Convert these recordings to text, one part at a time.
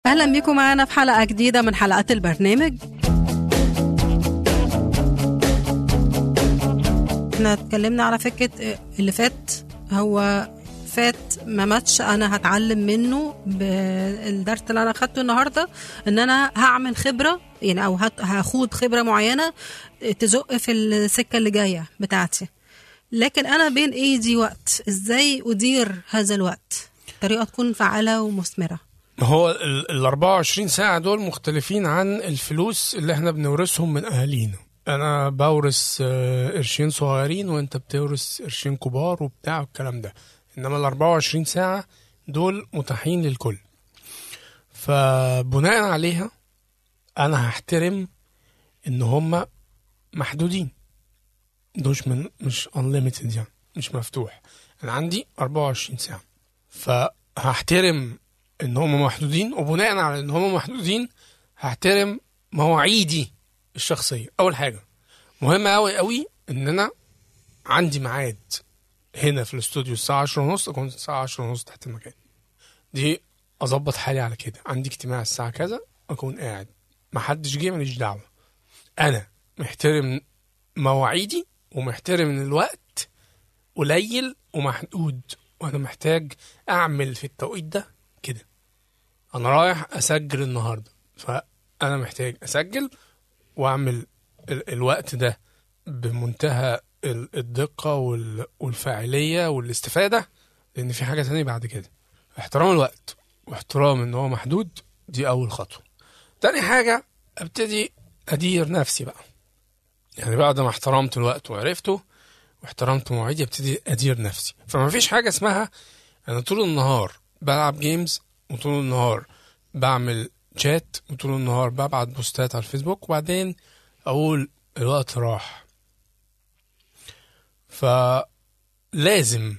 أهلا بكم معنا في حلقة جديدة من حلقات البرنامج احنا اتكلمنا على فكرة اللي فات هو فات ما ماتش انا هتعلم منه بالدرس اللي انا اخدته النهارده ان انا هعمل خبره يعني او هت- هاخد خبره معينه تزق في السكه اللي جايه بتاعتي لكن انا بين ايدي وقت ازاي ادير هذا الوقت طريقه تكون فعاله ومثمره ما هو ال ال 24 ساعة دول مختلفين عن الفلوس اللي احنا بنورثهم من أهالينا أنا بورث آه، قرشين صغيرين وأنت بتورث قرشين كبار وبتاع والكلام ده إنما ال 24 ساعة دول متاحين للكل فبناء عليها أنا هحترم إن هما محدودين دوش من مش unlimited يعني مش مفتوح أنا عندي 24 ساعة فهحترم ان هم محدودين وبناء على ان هم محدودين هحترم مواعيدي الشخصيه اول حاجه مهم قوي قوي ان انا عندي ميعاد هنا في الاستوديو الساعه 10 ونص اكون الساعه 10 ونص تحت المكان دي اظبط حالي على كده عندي اجتماع الساعه كذا اكون قاعد ما حدش جه ماليش دعوه انا محترم مواعيدي ومحترم ان الوقت قليل ومحدود وانا محتاج اعمل في التوقيت ده كده انا رايح اسجل النهارده فانا محتاج اسجل واعمل ال- الوقت ده بمنتهى ال- الدقة وال- والفاعلية والاستفادة لأن في حاجة تانية بعد كده احترام الوقت واحترام إن هو محدود دي أول خطوة تاني حاجة أبتدي أدير نفسي بقى يعني بعد ما احترمت الوقت وعرفته واحترمت مواعيدي ابتدي أدير نفسي فما فيش حاجة اسمها أنا طول النهار بلعب جيمز وطول النهار بعمل شات وطول النهار ببعت بوستات على الفيسبوك وبعدين اقول الوقت راح فلازم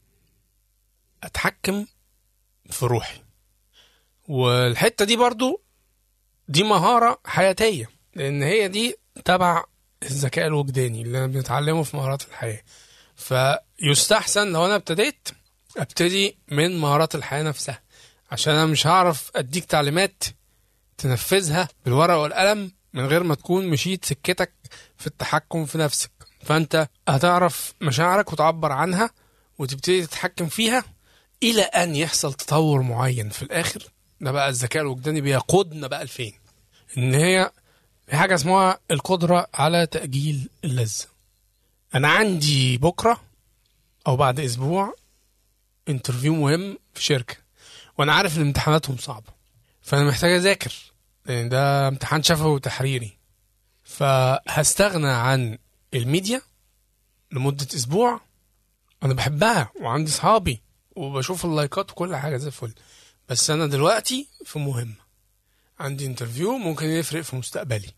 اتحكم في روحي والحته دي برضو دي مهاره حياتيه لان هي دي تبع الذكاء الوجداني اللي انا بنتعلمه في مهارات الحياه فيستحسن لو انا ابتديت ابتدي من مهارات الحياه نفسها عشان انا مش هعرف اديك تعليمات تنفذها بالورقه والقلم من غير ما تكون مشيت سكتك في التحكم في نفسك فانت هتعرف مشاعرك وتعبر عنها وتبتدي تتحكم فيها الى ان يحصل تطور معين في الاخر ده بقى الذكاء الوجداني بيقودنا بقى لفين ان هي في حاجه اسمها القدره على تاجيل اللذه انا عندي بكره او بعد اسبوع انترفيو مهم في شركه وانا عارف ان امتحاناتهم صعبه فانا محتاج اذاكر لان ده امتحان شفوي وتحريري فهستغنى عن الميديا لمده اسبوع انا بحبها وعندي صحابي وبشوف اللايكات وكل حاجه زي الفل بس انا دلوقتي في مهمه عندي انترفيو ممكن يفرق في مستقبلي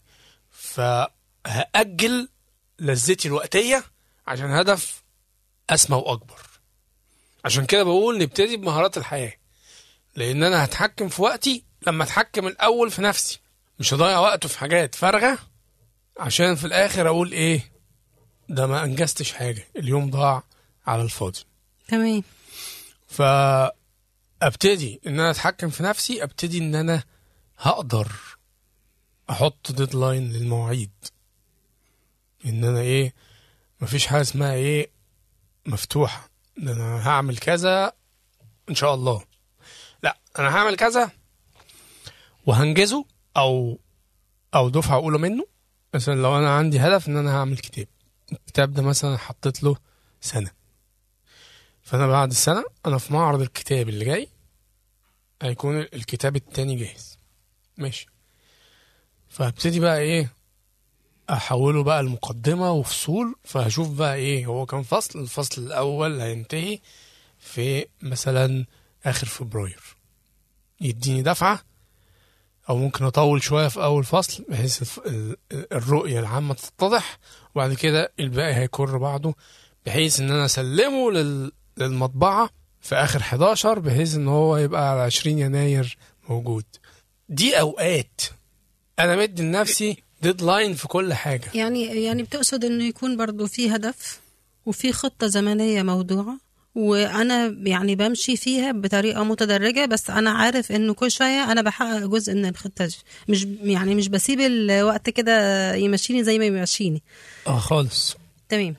فهاجل لذتي الوقتيه عشان هدف اسمى واكبر عشان كده بقول نبتدي بمهارات الحياه لان انا هتحكم في وقتي لما اتحكم الاول في نفسي مش هضيع وقته في حاجات فارغه عشان في الاخر اقول ايه ده ما انجزتش حاجه اليوم ضاع على الفاضي تمام فابتدي ان انا اتحكم في نفسي ابتدي ان انا هقدر احط ديدلاين للمواعيد ان انا ايه مفيش حاجه اسمها ايه مفتوحه ده انا هعمل كذا ان شاء الله لا انا هعمل كذا وهنجزه او او دفعه اولى منه مثلا لو انا عندي هدف ان انا هعمل كتاب الكتاب ده مثلا حطيت له سنه فانا بعد السنه انا في معرض الكتاب اللي جاي هيكون الكتاب التاني جاهز ماشي فهبتدي بقى ايه احوله بقى المقدمه وفصول فهشوف بقى ايه هو كان فصل الفصل الاول هينتهي في مثلا اخر فبراير يديني دفعه او ممكن اطول شويه في اول فصل بحيث الف- ال- ال- الرؤيه العامه تتضح وبعد كده الباقي هيكر بعضه بحيث ان انا اسلمه لل- للمطبعه في اخر 11 بحيث ان هو يبقى على 20 يناير موجود دي اوقات انا مدي لنفسي ديدلاين في كل حاجه يعني يعني بتقصد انه يكون برضو في هدف وفي خطة زمنية موضوعة وانا يعني بمشي فيها بطريقه متدرجه بس انا عارف انه كل شويه انا بحقق جزء من الخطه دي مش يعني مش بسيب الوقت كده يمشيني زي ما يمشيني اه خالص تمام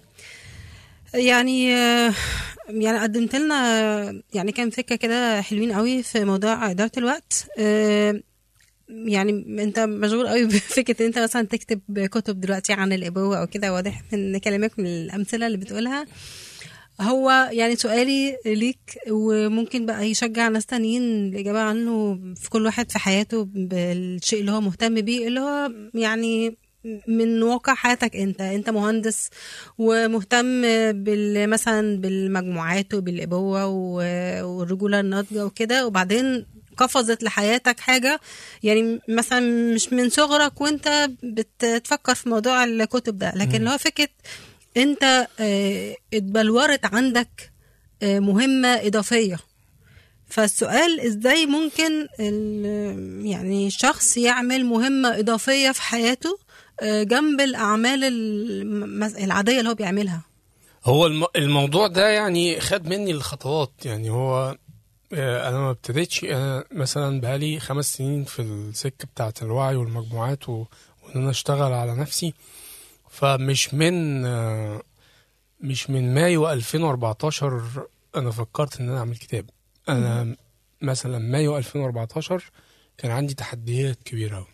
يعني آه، يعني قدمت لنا يعني كام فكره كده حلوين قوي في موضوع اداره الوقت آه، يعني انت مشغول قوي بفكره ان انت مثلا تكتب كتب دلوقتي عن الابوه او كده واضح من كلامك من الامثله اللي بتقولها هو يعني سؤالي ليك وممكن بقى يشجع ناس تانيين الإجابة عنه في كل واحد في حياته بالشيء اللي هو مهتم بيه اللي هو يعني من واقع حياتك انت انت مهندس ومهتم بال مثلا بالمجموعات وبالابوه و- والرجوله الناضجه وكده وبعدين قفزت لحياتك حاجه يعني مثلا مش من صغرك وانت بتفكر في موضوع الكتب ده لكن اللي هو فكره انت آه، اتبلورت عندك آه، مهمه اضافيه فالسؤال ازاي ممكن ال- يعني شخص يعمل مهمة إضافية في حياته آه، جنب الأعمال الم- العادية اللي هو بيعملها هو الم... الموضوع ده يعني خد مني الخطوات يعني هو آه، انا ما ابتديتش انا مثلا بقالي خمس سنين في السكه بتاعه الوعي والمجموعات و... وان انا اشتغل على نفسي فمش من آه، مش من مايو 2014 انا فكرت ان انا اعمل كتاب انا مثلا مايو 2014 كان عندي تحديات كبيره قوي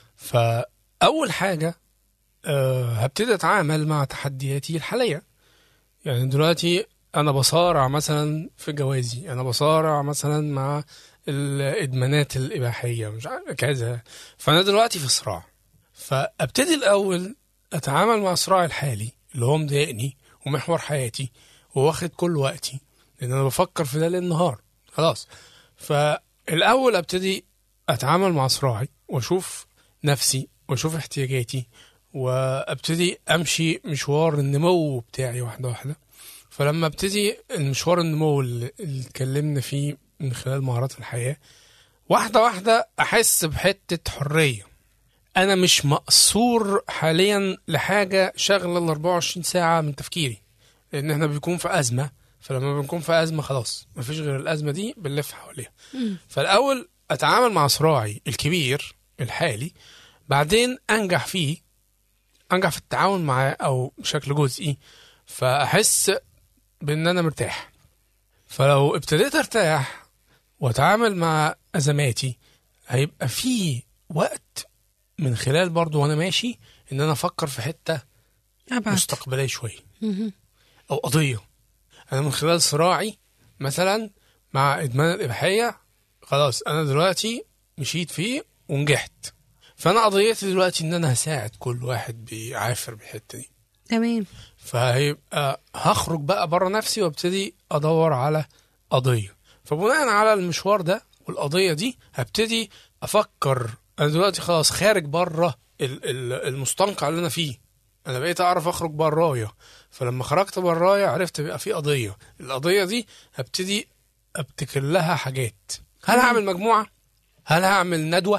فاول حاجه آه، هبتدي اتعامل مع تحدياتي الحاليه يعني دلوقتي انا بصارع مثلا في جوازي انا بصارع مثلا مع الادمانات الاباحيه مش عارف كذا فانا دلوقتي في صراع فابتدي الاول اتعامل مع صراعي الحالي اللي هو مضايقني ومحور حياتي وواخد كل وقتي لان انا بفكر في ده ليل نهار خلاص فالاول ابتدي اتعامل مع صراعي واشوف نفسي واشوف احتياجاتي وابتدي امشي مشوار النمو بتاعي واحده واحده فلما ابتدي المشوار النمو اللي اللي اتكلمنا فيه من خلال مهارات الحياه واحده واحده احس بحته حريه انا مش مقصور حاليا لحاجه شغله ال 24 ساعه من تفكيري لان احنا بنكون في ازمه فلما بنكون في ازمه خلاص مفيش غير الازمه دي بنلف حواليها فالاول اتعامل مع صراعي الكبير الحالي بعدين انجح فيه انجح في التعاون معاه او بشكل جزئي فاحس بان انا مرتاح فلو ابتديت ارتاح واتعامل مع ازماتي هيبقى في وقت من خلال برضو وانا ماشي ان انا افكر في حته أبعد مستقبليه شويه او قضيه انا من خلال صراعي مثلا مع ادمان الاباحيه خلاص انا دلوقتي مشيت فيه ونجحت فانا قضيتي دلوقتي ان انا هساعد كل واحد بيعافر بالحته دي تمام فهيبقى هخرج بقى بره نفسي وابتدي ادور على قضيه فبناء على المشوار ده والقضيه دي هبتدي افكر انا دلوقتي خلاص خارج بره ال- ال- المستنقع اللي انا فيه انا بقيت اعرف اخرج برايا فلما خرجت برايا عرفت بقى في قضيه القضيه دي هبتدي ابتكر لها حاجات هل هعمل مجموعه هل هعمل ندوه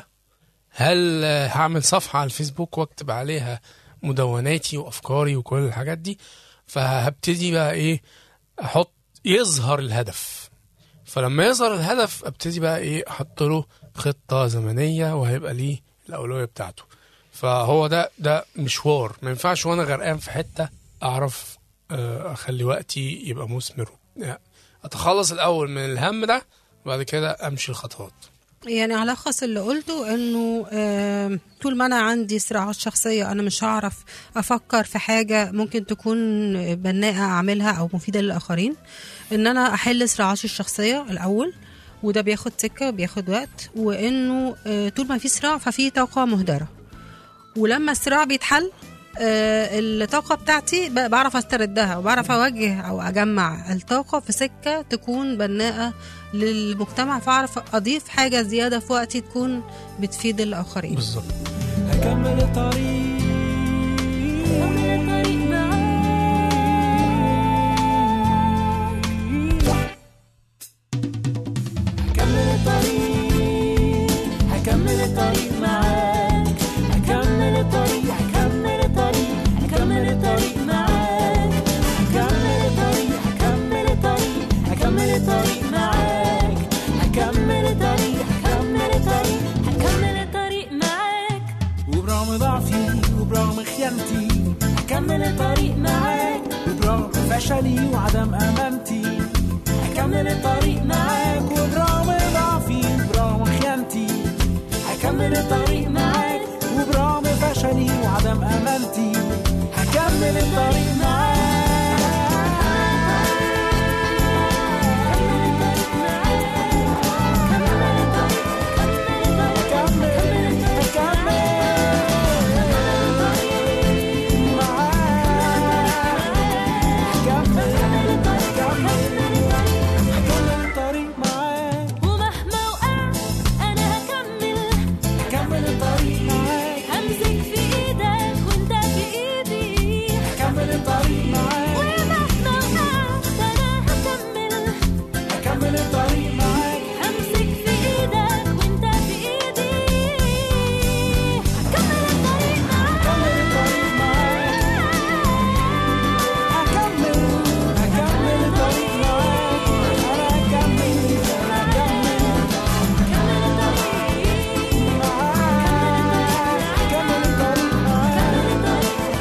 هل آه، هعمل صفحه على الفيسبوك واكتب عليها مدوناتي وافكاري وكل الحاجات دي فهبتدي بقى ايه احط يظهر الهدف فلما يظهر الهدف ابتدي بقى ايه احط له خطه زمنيه وهيبقى ليه الاولويه بتاعته فهو ده ده مشوار ما ينفعش وانا غرقان في حته اعرف آه، اخلي وقتي يبقى مثمر لا، اتخلص الاول من الهم ده وبعد كده امشي الخطوات يعني ألخص اللي قلته إنه آم، طول ما أنا عندي صراعات شخصية أنا مش هعرف أفكر في حاجة ممكن تكون بناءة أعملها أو مفيدة للآخرين إن أنا أحل صراعاتي الشخصية الأول وده بياخد سكة وبياخد وقت وإنه آه، طول ما في صراع ففي طاقة مهدرة ولما الصراع بيتحل آه، الطاقة بتاعتي ب- بعرف استردها وبعرف اوجه او اجمع الطاقة في سكة تكون بناءة للمجتمع فاعرف اضيف حاجة زيادة في وقتي تكون بتفيد الاخرين بالظبط هكمل الطريق هكمل الطريق هكمل الطريق معاك هكمل الطريق هكمل الطريق هكمل الطريق معاك هكمل الطريق هكمل الطريق فشلي وعدم امانتي هكمل الطريق معاك وبرغم ضعفي وبرغم خيانتي هكمل الطريق معاك وبرغم فشلي وعدم امانتي هكمل الطريق معاك هكمل هكمل الطريق معاك ومهما وقعت انا هكمل هكمل الطريق معاك همسك في ايدك وانت في ايدي هكمل الطريق معاك ومهما وقعت انا هكمل هكمل الطريق معاك همسك في ايدك وانت في ايدي هكمل الطريق هكمل الطريق معاك هكمل هكمل الطريق معاك انا هكمل انا هكمل هكمل الطريق معاك هكمل الطريق معاك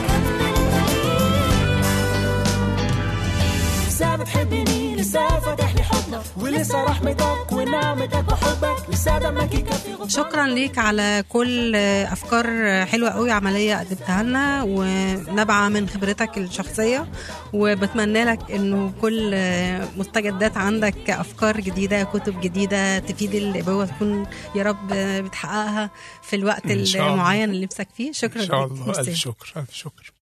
لسه بتحبني لسه فاتح لي حضنك ولسه رحمتك ونعمتك وحبك لسه دمك يكفي غفران شكرا ليك على كل افكار حلوه قوي عمليه قدمتها لنا ونابعه من خبرتك الشخصيه وبتمنى لك انه كل مستجدات عندك افكار جديده كتب جديده تفيد الابوه تكون يا رب بتحققها في الوقت إن شاء الله. المعين اللي نفسك فيه شكرا ان شاء ليك. الله ميرسي. الف شكر الف شكر